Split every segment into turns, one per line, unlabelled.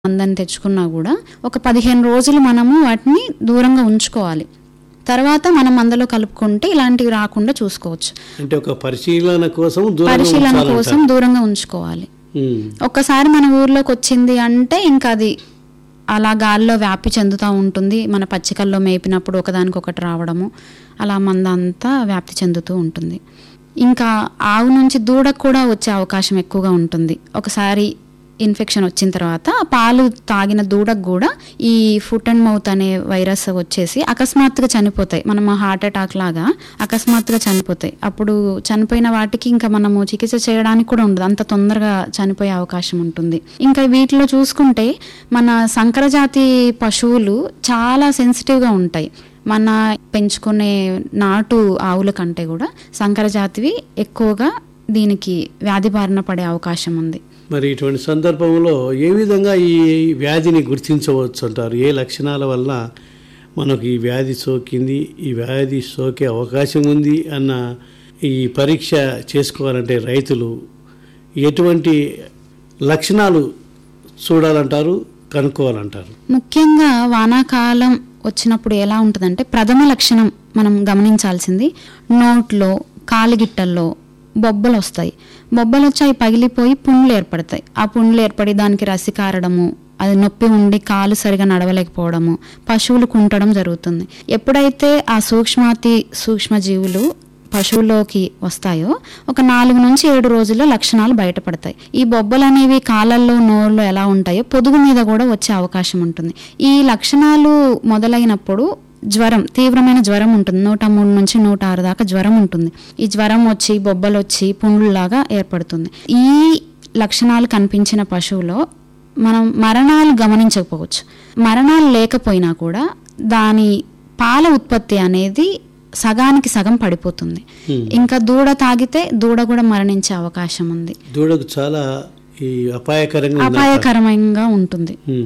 మందని తెచ్చుకున్నా కూడా ఒక పదిహేను రోజులు మనము వాటిని దూరంగా ఉంచుకోవాలి తర్వాత మనం మందలో కలుపుకుంటే ఇలాంటివి రాకుండా చూసుకోవచ్చు
అంటే ఒక పరిశీలన కోసం దూరంగా
పరిశీలన
ఉంచాలంటారు.
కోసం దూరంగా ఉంచుకోవాలి
ఉమ్.
ఒక్కసారి మన ఊర్లోకి వచ్చింది అంటే ఇంకా అది అలా గాల్లో వ్యాపి చెందుతూ ఉంటుంది మన పచ్చికల్లో మేపినప్పుడు ఒకదానికొకటి రావడము అలా మంద అంతా వ్యాప్తి చెందుతూ ఉంటుంది ఇంకా ఆవు నుంచి దూడకు కూడా వచ్చే అవకాశం ఎక్కువగా ఉంటుంది ఒకసారి ఇన్ఫెక్షన్ వచ్చిన తర్వాత ఆ పాలు తాగిన దూడకు కూడా ఈ ఫుట్ అండ్ మౌత్ అనే వైరస్ వచ్చేసి అకస్మాత్తుగా చనిపోతాయి మనం హార్ట్ అటాక్ లాగా అకస్మాత్తుగా చనిపోతాయి అప్పుడు చనిపోయిన వాటికి ఇంకా మనము చికిత్స చేయడానికి కూడా ఉండదు అంత తొందరగా చనిపోయే అవకాశం ఉంటుంది ఇంకా వీటిలో చూసుకుంటే మన సంకరజాతి పశువులు చాలా సెన్సిటివ్గా ఉంటాయి మన పెంచుకునే నాటు ఆవుల కంటే కూడా సంకరజాతివి ఎక్కువగా దీనికి వ్యాధి బారిన పడే అవకాశం ఉంది
మరి ఇటువంటి సందర్భంలో ఏ విధంగా ఈ వ్యాధిని గుర్తించవచ్చు అంటారు ఏ లక్షణాల వల్ల మనకు ఈ వ్యాధి సోకింది ఈ వ్యాధి సోకే అవకాశం ఉంది అన్న ఈ పరీక్ష చేసుకోవాలంటే రైతులు ఎటువంటి లక్షణాలు చూడాలంటారు కనుక్కోవాలంటారు
ముఖ్యంగా వానాకాలం వచ్చినప్పుడు ఎలా ఉంటుందంటే ప్రథమ లక్షణం మనం గమనించాల్సింది నోట్లో కాలిగిట్టల్లో బొబ్బలు వస్తాయి బొబ్బలు వచ్చి అవి పగిలిపోయి పుండ్లు ఏర్పడతాయి ఆ పుండ్లు ఏర్పడి దానికి రసి కారడము అది నొప్పి ఉండి కాలు సరిగా నడవలేకపోవడము పశువులు కుంటడం జరుగుతుంది ఎప్పుడైతే ఆ సూక్ష్మాతి సూక్ష్మజీవులు పశువులోకి వస్తాయో ఒక నాలుగు నుంచి ఏడు రోజుల్లో లక్షణాలు బయటపడతాయి ఈ బొబ్బలు అనేవి కాళ్ళల్లో నోళ్ళు ఎలా ఉంటాయో పొదుగు మీద కూడా వచ్చే అవకాశం ఉంటుంది ఈ లక్షణాలు మొదలైనప్పుడు జ్వరం తీవ్రమైన జ్వరం ఉంటుంది నూట మూడు నుంచి నూట ఆరు దాకా జ్వరం ఉంటుంది ఈ జ్వరం వచ్చి బొబ్బలు వచ్చి పుండ్లులాగా ఏర్పడుతుంది ఈ లక్షణాలు కనిపించిన పశువులో మనం మరణాలు గమనించకపోవచ్చు మరణాలు లేకపోయినా కూడా దాని పాల ఉత్పత్తి అనేది సగానికి సగం పడిపోతుంది
Hmm.
ఇంకా దూడ తాగితే దూడ కూడా మరణించే అవకాశం ఉంది
దూడకు చాలా ఈ అపాయకరంగా ఉందంటారు.
అపాయకరంగా ఉంటుంది
ఉమ్.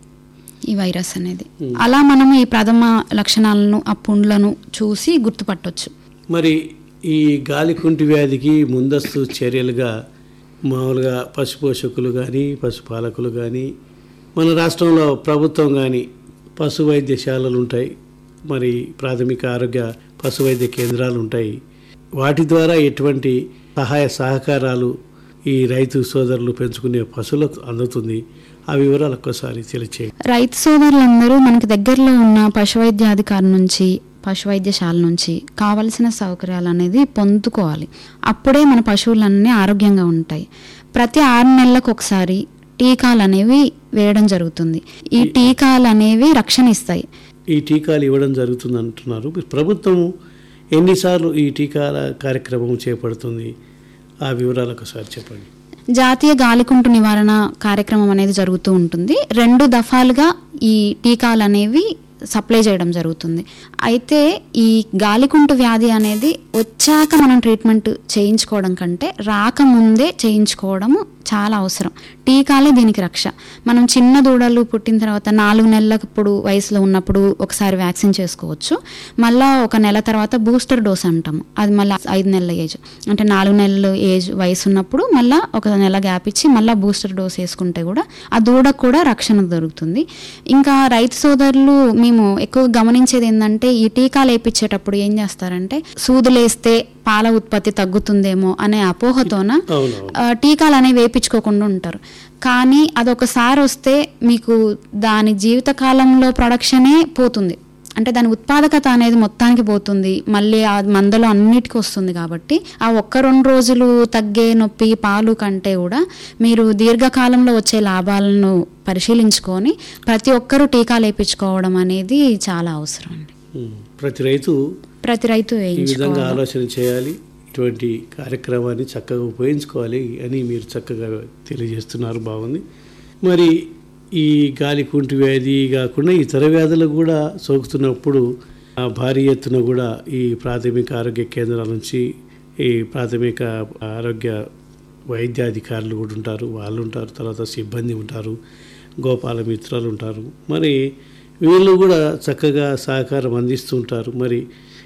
ఈ వైరస్ అనేది అలా మనం ఈ ప్రథమ లక్షణాలను ఆ పుండ్లను చూసి గుర్తుపట్టొచ్చు
మరి ఈ గాలికుంటి వ్యాధికి ముందస్తు చర్యలుగా మామూలుగా పశుపోషకులు కానీ పశుపాలకులు కానీ మన రాష్ట్రంలో ప్రభుత్వం కానీ పశు వైద్యశాలలు ఉంటాయి మరి ప్రాథమిక ఆరోగ్య పశు వైద్య కేంద్రాలు ఉంటాయి వాటి ద్వారా ఎటువంటి సహాయ సహకారాలు ఈ రైతు సోదరులు పెంచుకునే పశువులకు అందుతుంది ఆ వివరాలు ఒక్కసారి తెలియచేయండి
రైతు సోదరులందరూ మనకి దగ్గరలో ఉన్న పశు వైద్యాధికారి నుంచి పశు వైద్యశాల నుంచి కావలసిన సౌకర్యాలు అనేది పొందుకోవాలి అప్పుడే మన పశువులన్నీ ఆరోగ్యంగా ఉంటాయి ప్రతి ఆరు నెలలకు ఒకసారి టీకాలు అనేవి వేయడం జరుగుతుంది ఈ టీకాలు అనేవి రక్షణ ఇస్తాయి
ఈ టీకాలు ఇవ్వడం జరుగుతుంది అంటున్నారు ప్రభుత్వం ఎన్నిసార్లు ఈ టీకాల కార్యక్రమం చేపడుతుంది ఆ వివరాలు ఒకసారి చెప్పండి
జాతీయ గాలికుంటు నివారణ కార్యక్రమం అనేది జరుగుతూ ఉంటుంది రెండు దఫాలుగా ఈ టీకాలు అనేవి సప్లై చేయడం జరుగుతుంది అయితే ఈ గాలికుంటు వ్యాధి అనేది వచ్చాక మనం ట్రీట్మెంట్ చేయించుకోవడం కంటే రాకముందే చేయించుకోవడము చాలా అవసరం టీకాలే దీనికి రక్ష మనం చిన్న దూడలు పుట్టిన తర్వాత నాలుగు నెలలప్పుడు వయసులో ఉన్నప్పుడు ఒకసారి వ్యాక్సిన్ చేసుకోవచ్చు మళ్ళా ఒక నెల తర్వాత బూస్టర్ డోస్ అంటాము అది మళ్ళీ ఐదు నెలల ఏజ్ అంటే నాలుగు నెలల ఏజ్ వయసు ఉన్నప్పుడు మళ్ళీ ఒక నెల గ్యాప్ ఇచ్చి మళ్ళీ బూస్టర్ డోస్ వేసుకుంటే కూడా ఆ దూడకు కూడా రక్షణ దొరుకుతుంది ఇంకా రైతు సోదరులు మేము ఎక్కువ గమనించేది ఏంటంటే ఈ టీకాలు వేయించేటప్పుడు ఏం చేస్తారంటే సూదులేస్తే పాల ఉత్పత్తి తగ్గుతుందేమో అనే అపోహతోన
అవునవును
ఆ, టీకాలు అనేవి వేయించుకోకుండా ఉంటారు కానీ అదొకసారి వస్తే మీకు దాని జీవితకాలంలో ప్రొడక్షనే పోతుంది అంటే దాని ఉత్పాదకత అనేది మొత్తానికి పోతుంది మళ్ళీ ఆ మందలో అన్నిటికీ వస్తుంది కాబట్టి ఆ ఒక్క రెండు రోజులు తగ్గే నొప్పి పాలు కంటే కూడా మీరు దీర్ఘకాలంలో వచ్చే లాభాలను పరిశీలించుకొని ప్రతి ఒక్కరూ టీకాలు వేయించుకోవడం అనేది చాలా అవసరం అండి
ఉమ్. ప్రతి రైతు
ప్రతి రైతు
ఈ విధంగా
వేయించుకోవాలి
ఆలోచన చేయాలి ఇటువంటి కార్యక్రమాన్ని చక్కగా ఉపయోగించుకోవాలి అని మీరు చక్కగా తెలియజేస్తున్నారు బాగుంది మరి ఈ గాలి కుంటి వ్యాధి కాకుండా ఇతర వ్యాధులు కూడా సోకుతున్నప్పుడు ఆ, భారీ ఎత్తున కూడా ఈ ప్రాథమిక ఆరోగ్య కేంద్రాల నుంచి ఈ ప్రాథమిక ఆరోగ్య వైద్యాధికారులు కూడా ఉంటారు వాళ్ళు ఉంటారు తర్వాత సిబ్బంది ఉంటారు గోపాల మిత్రాలు ఉంటారు మరి వీళ్ళు కూడా చక్కగా సహకారం అందిస్తూ ఉంటారు మరి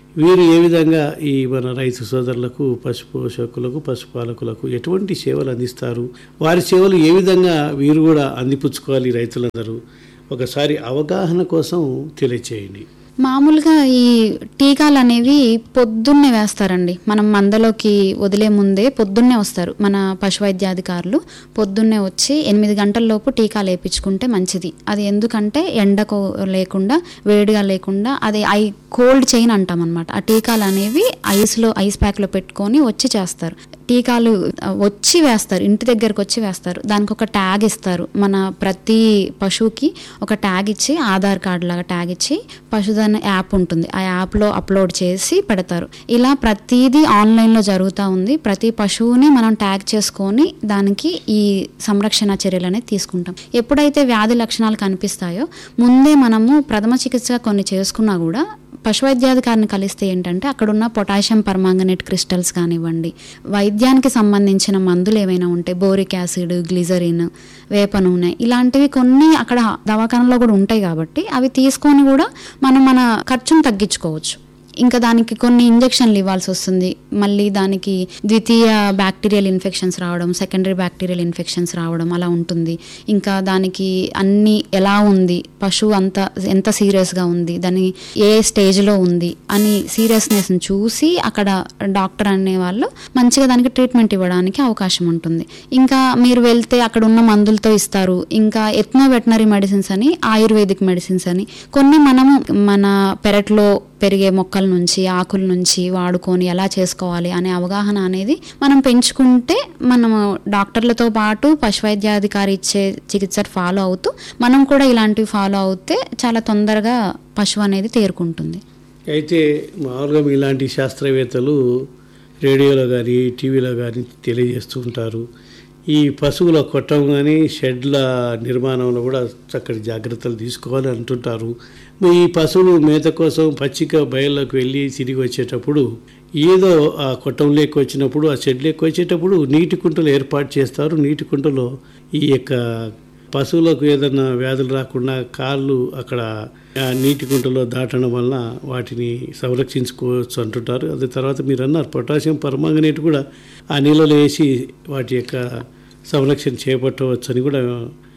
వీరు ఏ విధంగా ఈ మన రైతు సోదరులకు పశు పోషకులకు పశుపాలకులకు ఎటువంటి సేవలు అందిస్తారు వారి సేవలు ఏ విధంగా వీరు కూడా అందిపుచ్చుకోవాలి రైతులందరూ ఒకసారి అవగాహన కోసం తెలియచేయండి
మామూలుగా ఈ టీకాలు అనేవి పొద్దున్నే వేస్తారండి మనం మందలోకి వదిలే ముందే పొద్దున్నే వస్తారు మన పశు వైద్యాధికారులు పొద్దున్నే వచ్చి ఎనిమిది గంటల లోపు టీకాలు వేయించుకుంటే మంచిది అది ఎందుకంటే ఎండకు లేకుండా వేడిగా లేకుండా అది ఐ కోల్డ్ చైన్ అంటాం అనమాట ఆ టీకాలు అనేవి ఐస్లో ఐస్ ప్యాక్లో పెట్టుకొని వచ్చి చేస్తారు టీకాలు ఆ, వచ్చి వేస్తారు ఇంటి దగ్గరకు వచ్చి వేస్తారు దానికి ఒక ట్యాగ్ ఇస్తారు మన ప్రతి పశువుకి ఒక ట్యాగ్ ఇచ్చి ఆధార్ కార్డు లాగా ట్యాగ్ ఇచ్చి పశుధన్ యాప్ ఉంటుంది ఆ యాప్లో అప్లోడ్ చేసి పెడతారు ఇలా ప్రతిదీ ఆన్లైన్లో జరుగుతూ ఉంది ప్రతి పశువుని మనం ట్యాగ్ చేసుకొని దానికి ఈ సంరక్షణ చర్యలు అనేది తీసుకుంటాం ఎప్పుడైతే వ్యాధి లక్షణాలు కనిపిస్తాయో ముందే మనము ప్రథమ చికిత్స కొన్ని చేసుకున్నా కూడా పశువైద్యాధికారిని కలిస్తే ఏంటంటే అక్కడున్న పొటాషియం పర్మాంగనేట్ క్రిస్టల్స్ కానివ్వండి వైద్యానికి సంబంధించిన మందులు ఏవైనా ఉంటే బోరిక్ యాసిడ్ గ్లిజరిన్ వేప నూనె ఇలాంటివి కొన్ని అక్కడ దవాఖానలో కూడా ఉంటాయి కాబట్టి అవి తీసుకొని కూడా మనం మన ఖర్చును తగ్గించుకోవచ్చు ఇంకా దానికి కొన్ని ఇంజెక్షన్లు ఇవ్వాల్సి వస్తుంది మళ్ళీ దానికి ద్వితీయ బ్యాక్టీరియల్ ఇన్ఫెక్షన్స్ రావడం సెకండరీ బ్యాక్టీరియల్ ఇన్ఫెక్షన్స్ రావడం అలా ఉంటుంది ఇంకా దానికి అన్ని ఎలా ఉంది పశువు అంత ఎంత సీరియస్గా ఉంది దాని ఏ స్టేజ్లో ఉంది అని సీరియస్నెస్ని చూసి అక్కడ డాక్టర్ అనే వాళ్ళు మంచిగా దానికి ట్రీట్మెంట్ ఇవ్వడానికి అవకాశం ఉంటుంది ఇంకా మీరు వెళ్తే అక్కడ ఉన్న మందులతో ఇస్తారు ఇంకా ఎత్నో వెటనరీ మెడిసిన్స్ అని ఆయుర్వేదిక్ మెడిసిన్స్ అని కొన్ని మనము మన పెరట్లో పెరిగే మొక్కల నుంచి ఆకుల నుంచి వాడుకొని ఎలా చేసుకోవాలి అనే అవగాహన అనేది మనం పెంచుకుంటే మనము డాక్టర్లతో పాటు పశువైద్యాధికారి ఇచ్చే చికిత్స ఫాలో అవుతూ మనం కూడా ఇలాంటివి ఫాలో అవుతే చాలా తొందరగా పశువు అనేది తేరుకుంటుంది
అయితే మామూలుగా ఇలాంటి శాస్త్రవేత్తలు రేడియోలో కానీ టీవీలో కానీ తెలియజేస్తూ ఉంటారు ఈ పశువుల కొట్టం కానీ షెడ్ల నిర్మాణంలో కూడా చక్కటి జాగ్రత్తలు తీసుకోవాలి అంటుంటారు మరి ఈ పశువులు మేత కోసం పచ్చిక బయల్లోకి వెళ్ళి తిరిగి వచ్చేటప్పుడు ఏదో ఆ కొట్టంలోకి వచ్చినప్పుడు ఆ షెడ్లోకి వచ్చేటప్పుడు నీటి కుంటలు ఏర్పాటు చేస్తారు నీటి కుంటలో ఈ యొక్క పశువులకు ఏదైనా వ్యాధులు రాకుండా కాళ్ళు అక్కడ ఆ నీటి గుంటలో దాటడం వల్ల వాటిని సంరక్షించుకోవచ్చు అంటుంటారు అదే తర్వాత మీరు అన్నారు పొటాషియం పర్మాంగనేట్ కూడా ఆ నీళ్ళలో వేసి వాటి యొక్క సంరక్షణ చేపట్టవచ్చు అని కూడా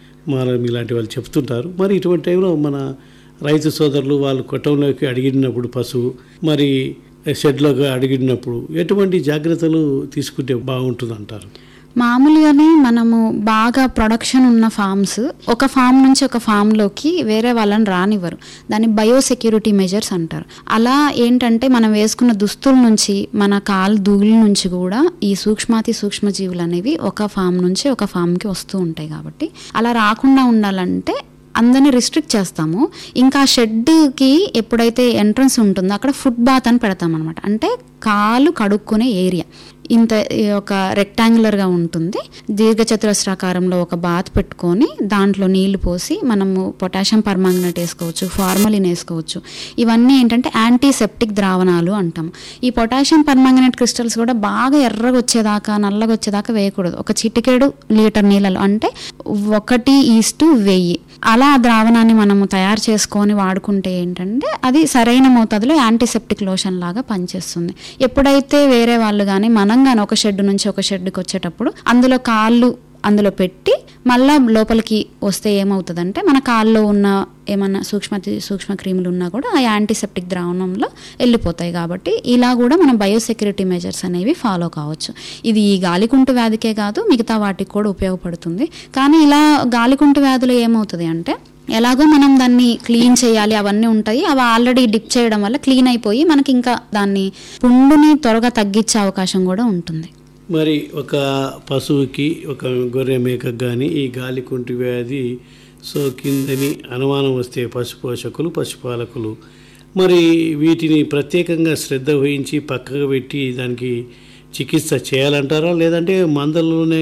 మనం ఇలాంటి వాళ్ళు చెప్తుంటారు మరి ఇటువంటి టైంలో మన రైతు సోదరులు వాళ్ళు కొట్టంలోకి అడిగినప్పుడు పశువు మరి షెడ్లోకి అడిగినప్పుడు ఎటువంటి జాగ్రత్తలు తీసుకుంటే బాగుంటుంది అంటారు
మామూలుగానే మనము బాగా ప్రొడక్షన్ ఉన్న ఫామ్స్ ఒక ఫామ్ నుంచి ఒక ఫామ్లోకి వేరే వాళ్ళని రానివ్వరు దాన్ని బయోసెక్యూరిటీ మెజర్స్ అంటారు అలా ఏంటంటే మనం వేసుకున్న దుస్తుల నుంచి మన కాలు దూగుల నుంచి కూడా ఈ సూక్ష్మాతి సూక్ష్మజీవులు అనేవి ఒక ఫామ్ నుంచి ఒక ఫామ్కి వస్తూ ఉంటాయి కాబట్టి అలా రాకుండా ఉండాలంటే అందరిని రిస్ట్రిక్ట్ చేస్తాము ఇంకా షెడ్కి ఎప్పుడైతే ఎంట్రన్స్ ఉంటుందో అక్కడ ఫుట్ బాత్ అని పెడతాం అనమాట అంటే కాలు కడుక్కునే ఏరియా ఇంత ఈ ఒక రెక్టాంగులర్గా ఉంటుంది దీర్ఘచతురస్రాకారంలో ఒక బాత్ పెట్టుకొని దాంట్లో నీళ్లు పోసి మనము పొటాషియం పర్మాంగనేట్ వేసుకోవచ్చు ఫార్మలిన్ వేసుకోవచ్చు ఇవన్నీ ఏంటంటే యాంటీసెప్టిక్ ద్రావణాలు అంటాం ఈ పొటాషియం పర్మాంగనేట్ క్రిస్టల్స్ కూడా బాగా ఎర్రగా వచ్చేదాకా నల్లగా వచ్చేదాకా వేయకూడదు ఒక చిటికెడు లీటర్ నీళ్ళలో అంటే ఒకటి ఈస్టు వెయ్యి అలా ఆ ద్రావణాన్ని మనము తయారు చేసుకొని వాడుకుంటే ఏంటంటే అది సరైన మోతాదులో యాంటీసెప్టిక్ లోషన్ లాగా పనిచేస్తుంది ఎప్పుడైతే వేరే వాళ్ళు కానీ మనం కానీ ఒక షెడ్ నుంచి ఒక షెడ్కి వచ్చేటప్పుడు అందులో కాళ్ళు అందులో పెట్టి మళ్ళా లోపలికి వస్తే ఏమవుతుందంటే మన కాల్లో ఉన్న ఏమన్నా సూక్ష్మ సూక్ష్మ క్రిములు ఉన్నా కూడా ఆ యాంటీసెప్టిక్ ద్రావణంలో వెళ్ళిపోతాయి కాబట్టి ఇలా కూడా మనం బయోసెక్యూరిటీ మెజర్స్ అనేవి ఫాలో కావచ్చు ఇది ఈ గాలికుంటు వ్యాధికే కాదు మిగతా వాటికి కూడా ఉపయోగపడుతుంది కానీ ఇలా గాలికుంటు వ్యాధులు ఏమవుతుంది అంటే ఎలాగో మనం దాన్ని క్లీన్ చేయాలి అవన్నీ ఉంటాయి అవి ఆల్రెడీ డిప్ చేయడం వల్ల క్లీన్ అయిపోయి మనకి ఇంకా దాన్ని పుండుని త్వరగా తగ్గించే అవకాశం కూడా ఉంటుంది
మరి ఒక పశువుకి ఒక గొర్రె మేకకు కానీ ఈ గాలి కుంటి వ్యాధి సోకిందని అనుమానం వస్తే పశు పోషకులు పశుపాలకులు మరి వీటిని ప్రత్యేకంగా శ్రద్ధ వహించి పక్కకు పెట్టి దానికి చికిత్స చేయాలంటారా లేదంటే మందలోనే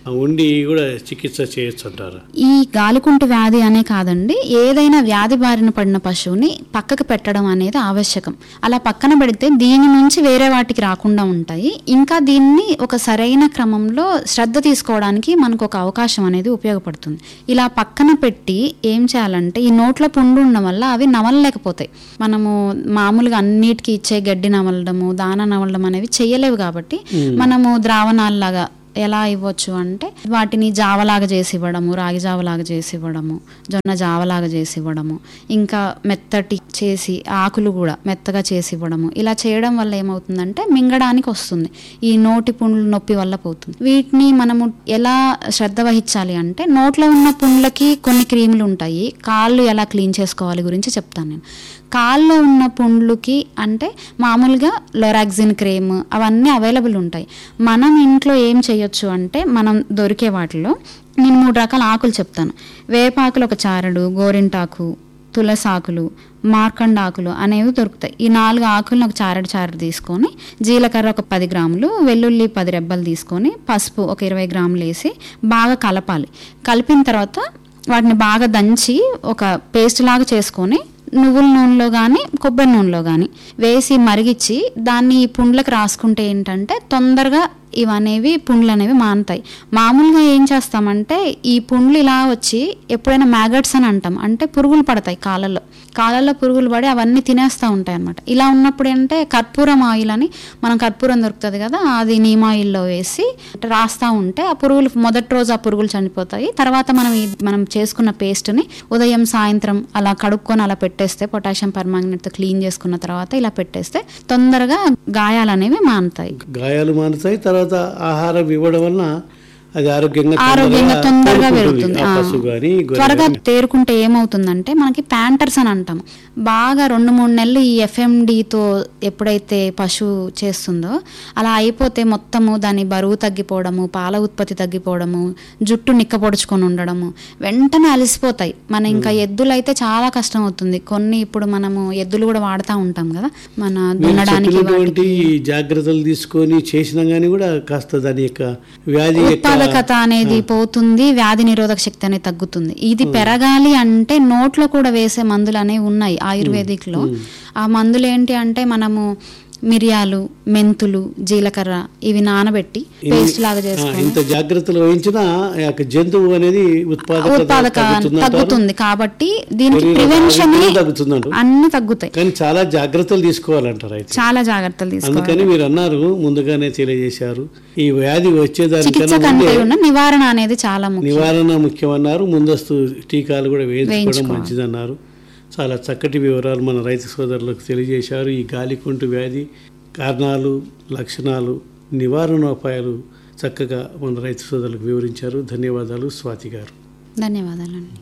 ఉండి కూడా చికిత్స చేయొచ్చు అంటారా
ఈ గాలికుంటు వ్యాధి అనే కాదండి ఏదైనా వ్యాధి బారిన పడిన పశువుని పక్కకు పెట్టడం అనేది ఆవశ్యకం అలా పక్కన పెడితే దీని నుంచి వేరే వాటికి రాకుండా ఉంటాయి ఇంకా దీన్ని ఒక సరైన క్రమంలో శ్రద్ధ తీసుకోవడానికి మనకు ఒక అవకాశం అనేది ఉపయోగపడుతుంది ఇలా పక్కన పెట్టి ఏం చేయాలంటే ఈ నోట్లో పుండు ఉండడం వల్ల అవి నమలలేకపోతాయి మనము మామూలుగా అన్నిటికీ ఇచ్చే గడ్డి నమలడము దాన నమలడం అనేవి చేయలేవు కాబట్టి మనము ద్రావణాల్లాగా ఎలా ఇవ్వచ్చు అంటే వాటిని జావలాగా చేసి ఇవ్వడము రాగి జావలాగా చేసి ఇవ్వడము జొన్న జావలాగా చేసి ఇవ్వడము ఇంకా మెత్తటి చేసి ఆకులు కూడా మెత్తగా చేసి ఇవ్వడము ఇలా చేయడం వల్ల ఏమవుతుందంటే మింగడానికి వస్తుంది ఈ నోటి పుండ్లు నొప్పి వల్ల పోతుంది వీటిని మనము ఎలా శ్రద్ధ వహించాలి అంటే నోట్లో ఉన్న పుండ్లకి కొన్ని క్రీములు ఉంటాయి కాళ్ళు ఎలా క్లీన్ చేసుకోవాలి గురించి చెప్తాను నేను కాల్లో ఉన్న పుండ్లుకి అంటే మామూలుగా లొరాక్సిన్ క్రీమ్ అవన్నీ అవైలబుల్ ఉంటాయి మనం ఇంట్లో ఏం చేయొచ్చు అంటే మనం దొరికే వాటిలో నేను మూడు రకాల ఆకులు చెప్తాను వేపాకులు ఒక చారడు గోరింటాకు తులసాకులు మార్కండ ఆకులు అనేవి దొరుకుతాయి ఈ నాలుగు ఆకులను ఒక చారడు చారడు తీసుకొని జీలకర్ర ఒక పది గ్రాములు వెల్లుల్లి పది రెబ్బలు తీసుకొని పసుపు ఒక ఇరవై గ్రాములు వేసి బాగా కలపాలి కలిపిన తర్వాత వాటిని బాగా దంచి ఒక పేస్ట్ లాగా చేసుకొని నువ్వుల నూనెలో కానీ కొబ్బరి నూనెలో కానీ వేసి మరిగించి దాన్ని ఈ పుండ్లకు రాసుకుంటే ఏంటంటే తొందరగా ఇవనేవి పుండ్లు అనేవి మానుతాయి మామూలుగా ఏం చేస్తామంటే ఈ పుండ్లు ఇలా వచ్చి ఎప్పుడైనా మ్యాగట్స్ అని అంటాం అంటే పురుగులు పడతాయి కాళ్ళల్లో కాళ్ళల్లో పురుగులు పడి అవన్నీ తినేస్తూ ఉంటాయి అనమాట ఇలా ఉన్నప్పుడు ఏంటంటే కర్పూరం ఆయిల్ అని మనం కర్పూరం దొరుకుతుంది కదా అది నీమ్ ఆయిల్లో వేసి రాస్తూ ఉంటే ఆ పురుగులు మొదటి రోజు ఆ పురుగులు చనిపోతాయి తర్వాత మనం ఈ మనం చేసుకున్న పేస్ట్ని ఉదయం సాయంత్రం అలా కడుక్కొని అలా పెట్టేస్తే పొటాషియం పర్మాంగనేట్తో క్లీన్ చేసుకున్న తర్వాత ఇలా పెట్టేస్తే తొందరగా గాయాలు అనేవి మానుతాయి
గాయాలు మానుతాయి తర్వాత ఆహారం ఇవ్వడం వలన అది ఆరోగ్యంగా
ఆరోగ్యంగా తొందరగా
కోలుకుంటుంది.
పెరుగుతుంది
ఆ
ఆ.
పశువు కానీ
త్వరగా తేరుకుంటే ఏమవుతుందంటే మనకి ప్యాంటర్స్ అని అంటాం బాగా రెండు మూడు నెలలు ఈ ఎఫ్ఎండితో ఎప్పుడైతే పశువు చేస్తుందో అలా అయిపోతే మొత్తము దాని బరువు తగ్గిపోవడము పాల ఉత్పత్తి తగ్గిపోవడము జుట్టు నిక్కపొడుచుకొని ఉండడము వెంటనే అలసిపోతాయి మన ఇంకా ఎద్దులు అయితే చాలా కష్టం అవుతుంది కొన్ని ఇప్పుడు మనము ఎద్దులు కూడా వాడుతూ ఉంటాం కదా మన
మీరు
దున్నడానికి
చెప్పినటువంటి జాగ్రత్తలు తీసుకొని చేసినా గానీ కూడా కాస్త దాని యొక్క వ్యాధి యొక్క
ఉత్పాదకత అనేది పోతుంది వ్యాధి నిరోధక శక్తి అనేది తగ్గుతుంది ఇది పెరగాలి అంటే నోట్లో కూడా వేసే మందులు అనేవి ఉన్నాయి ఆయుర్వేదిక్ లో ఆ మందులు ఏంటి అంటే మనము మిరియాలు మెంతులు జీలకర్ర ఇవి నానబెట్టి పేస్ట్ లాగా
ఆ,
చేసుకొని
ఇంత జాగ్రత్తలు వహించినా ఆ యొక్క జంతువు అనేది ఉత్పాదకత
ఉత్పాదక
తగ్గుతుందంటారు.
తగ్గుతుంది కాబట్టి దీనికి
శరీర
ప్రివెన్షన్
ఆరోగ్యం తగ్గుతుందంటారు
అన్ని తగ్గుతాయి
కానీ చాలా జాగ్రత్తలు తీసుకోవాలంటారు అయితే
చాలా జాగ్రత్తలు తీసుకోవాలి
అందుకని మీరు అన్నారు ముందుగానే తెలియజేశారు ఈ వ్యాధి
చికిత్స
వచ్చేదానికన్నా
కంటే
ముందే
ఉన్న నివారణ అనేది చాలా ముఖ్యం
నివారణ ముఖ్యమన్నారు ముందస్తు టీకాలు కూడా వేయించుకోవడం
వేయించుకోవాలి.
మంచిదన్నారు చాలా చక్కటి వివరాలు మన రైతు సోదరులకు తెలియజేశారు ఈ గాలికుంటు వ్యాధి కారణాలు లక్షణాలు నివారణోపాయాలు చక్కగా మన రైతు సోదరులకు వివరించారు ధన్యవాదాలు స్వాతి గారు
ధన్యవాదాలండి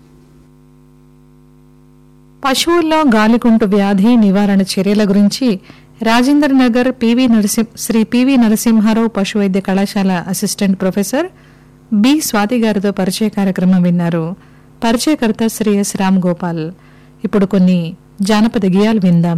పశువుల్లో గాలికుంటు వ్యాధి నివారణ చర్యల గురించి రాజేంద్ర నగర్ పివి నరసింహ శ్రీ పివి నరసింహారావు పశు వైద్య కళాశాల అసిస్టెంట్ ప్రొఫెసర్ బి స్వాతి గారితో పరిచయ కార్యక్రమం విన్నారు పరిచయకర్త శ్రీ ఎస్ రామ్ గోపాల్ ఇప్పుడు కొన్ని జానపద గేయాలు విందాం